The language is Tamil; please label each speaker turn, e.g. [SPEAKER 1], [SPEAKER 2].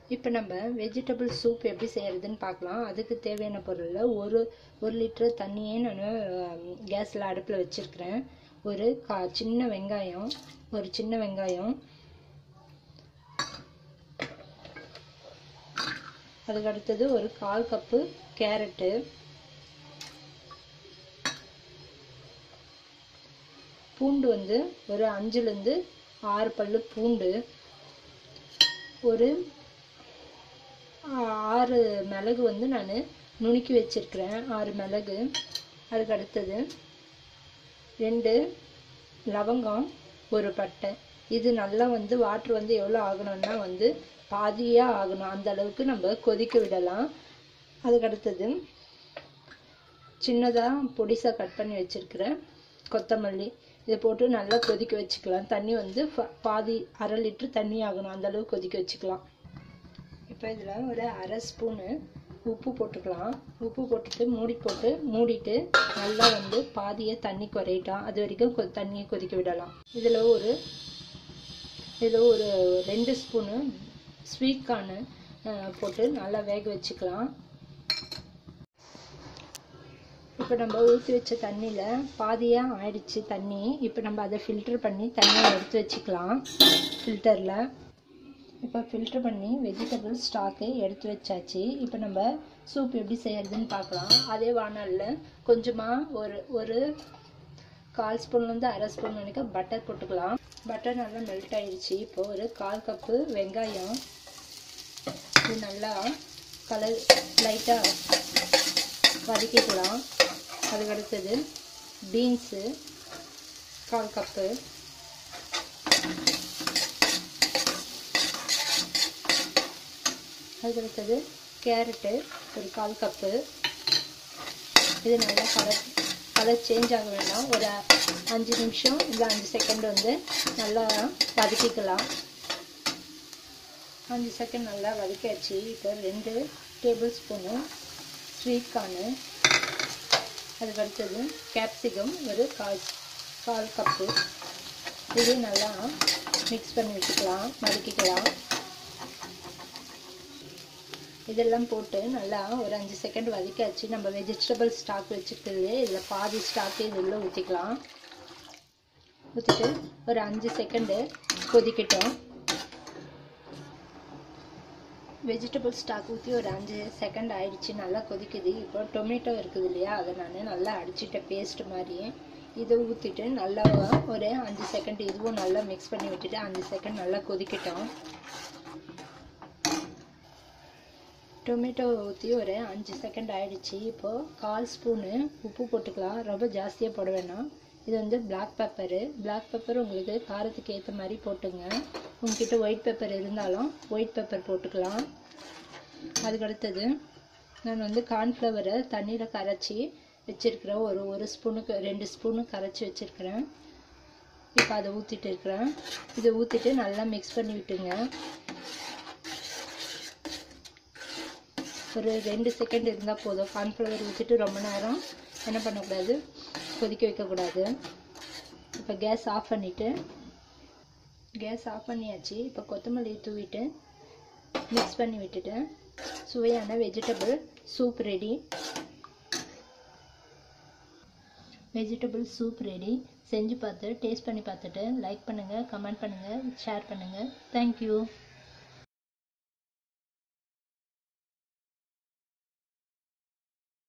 [SPEAKER 1] இப்போ நம்ம வெஜிடபிள் சூப் எப்படி செய்கிறதுன்னு பார்க்கலாம் அதுக்கு தேவையான பொருளில் ஒரு ஒரு லிட்டர் தண்ணியே நான் கேஸில் அடுப்பில் வச்சுருக்கிறேன் ஒரு கா சின்ன வெங்காயம் ஒரு சின்ன வெங்காயம் அதுக்கு அடுத்தது ஒரு கால் கப்பு கேரட்டு பூண்டு வந்து ஒரு அஞ்சுலேருந்து ஆறு பல்லு பூண்டு ஒரு ஆறு மிளகு வந்து நான் நுணுக்கி வச்சிருக்கிறேன் ஆறு மிளகு அதுக்கு அடுத்தது ரெண்டு லவங்கம் ஒரு பட்டை இது நல்லா வந்து வாட்ரு வந்து எவ்வளோ ஆகணும்னா வந்து பாதியாக ஆகணும் அந்த அளவுக்கு நம்ம கொதிக்க விடலாம் அதுக்கு அடுத்தது சின்னதாக பொடிசாக கட் பண்ணி வச்சுருக்கிறேன் கொத்தமல்லி இதை போட்டு நல்லா கொதிக்க வச்சுக்கலாம் தண்ணி வந்து பாதி அரை லிட்டர் தண்ணி ஆகணும் அந்த அளவுக்கு கொதிக்க வச்சுக்கலாம் இப்போ இதில் ஒரு அரை ஸ்பூனு உப்பு போட்டுக்கலாம் உப்பு போட்டுட்டு மூடி போட்டு மூடிட்டு நல்லா வந்து பாதியை தண்ணி குறையிட்டோம் அது வரைக்கும் கொ தண்ணியை கொதிக்க விடலாம் இதில் ஒரு இதில் ஒரு ரெண்டு ஸ்பூனு ஸ்வீட் கார்னு போட்டு நல்லா வேக வச்சுக்கலாம் இப்போ நம்ம ஊற்றி வச்ச தண்ணியில் பாதியாக ஆயிடுச்சு தண்ணி இப்போ நம்ம அதை ஃபில்டர் பண்ணி தண்ணியை எடுத்து வச்சுக்கலாம் ஃபில்டரில் இப்போ ஃபில்டர் பண்ணி வெஜிடபிள் ஸ்டாக்கு எடுத்து வச்சாச்சு இப்போ நம்ம சூப் எப்படி செய்யறதுன்னு பார்க்கலாம் அதே வானலில் கொஞ்சமாக ஒரு ஒரு கால் ஸ்பூன்லேருந்து அரை ஸ்பூன் வரைக்கும் பட்டர் போட்டுக்கலாம் பட்டர் நல்லா மெல்ட் ஆயிடுச்சு இப்போ ஒரு கால் கப்பு வெங்காயம் இது நல்லா கலர் லைட்டாக வதக்கிக்கலாம் அதுக்கு அடுத்தது பீன்ஸு கால் கப்பு அதுக்கு அடுத்தது கேரட்டு ஒரு கால் கப்பு இது நல்லா கலர் கலர் சேஞ்ச் ஆக வேண்டாம் ஒரு அஞ்சு நிமிஷம் இல்லை அஞ்சு செகண்ட் வந்து நல்லா வதக்கிக்கலாம் அஞ்சு செகண்ட் நல்லா வதக்கியாச்சு இப்போ ரெண்டு டேபிள் ஸ்பூனு ஸ்வீட் கார்னு அதுக்கு அடுத்தது கேப்சிகம் ஒரு கால் கால் கப்பு இது நல்லா மிக்ஸ் பண்ணி வச்சுக்கலாம் வதக்கிக்கலாம் இதெல்லாம் போட்டு நல்லா ஒரு அஞ்சு செகண்ட் வதக்காச்சு நம்ம வெஜிடபிள் ஸ்டாக் வச்சுருக்கிறது இதில் பாதி ஸ்டாக்கு இது உள்ள ஊற்றிக்கலாம் ஊற்றிட்டு ஒரு அஞ்சு செகண்டு கொதிக்கட்டும் வெஜிடபிள் ஸ்டாக் ஊற்றி ஒரு அஞ்சு செகண்ட் ஆயிடுச்சு நல்லா கொதிக்குது இப்போ டொமேட்டோ இருக்குது இல்லையா அதை நான் நல்லா அடிச்சிட்டேன் பேஸ்ட் மாதிரி இதை ஊற்றிட்டு நல்லா ஒரு அஞ்சு செகண்ட் இதுவும் நல்லா மிக்ஸ் பண்ணி விட்டுட்டு அஞ்சு செகண்ட் நல்லா கொதிக்கட்டும் டொமேட்டோ ஊற்றி ஒரு அஞ்சு செகண்ட் ஆயிடுச்சு இப்போது கால் ஸ்பூனு உப்பு போட்டுக்கலாம் ரொம்ப ஜாஸ்தியாக போட வேணாம் இது வந்து பிளாக் பெப்பரு பிளாக் பெப்பர் உங்களுக்கு காரத்துக்கு ஏற்ற மாதிரி போட்டுங்க உங்ககிட்ட ஒயிட் பெப்பர் இருந்தாலும் ஒயிட் பெப்பர் போட்டுக்கலாம் அதுக்கு அடுத்தது நான் வந்து கார்ன்ஃப்ளவரை தண்ணியில் கரைச்சி வச்சுருக்கிறேன் ஒரு ஒரு ஸ்பூனுக்கு ரெண்டு ஸ்பூனு கரைச்சி வச்சுருக்கிறேன் இப்போ அதை ஊற்றிட்டு இருக்கிறேன் இதை ஊற்றிட்டு நல்லா மிக்ஸ் பண்ணி விட்டுங்க ஒரு ரெண்டு செகண்ட் இருந்தால் போதும் கார்ன்ஃப்ளவர் ஊற்றிட்டு ரொம்ப நேரம் என்ன பண்ணக்கூடாது கொதிக்க வைக்கக்கூடாது இப்போ கேஸ் ஆஃப் பண்ணிவிட்டு கேஸ் ஆஃப் பண்ணியாச்சு இப்போ கொத்தமல்லி தூவிட்டு மிக்ஸ் பண்ணி விட்டுட்டு சுவையான vegetable soup ready vegetable soup ready செஞ்சு பார்த்து டேஸ்ட் பண்ணி பார்த்துட்டு லைக் பண்ணுங்கள் கமெண்ட் பண்ணுங்கள் ஷேர் பண்ணுங்கள் தேங்க்யூ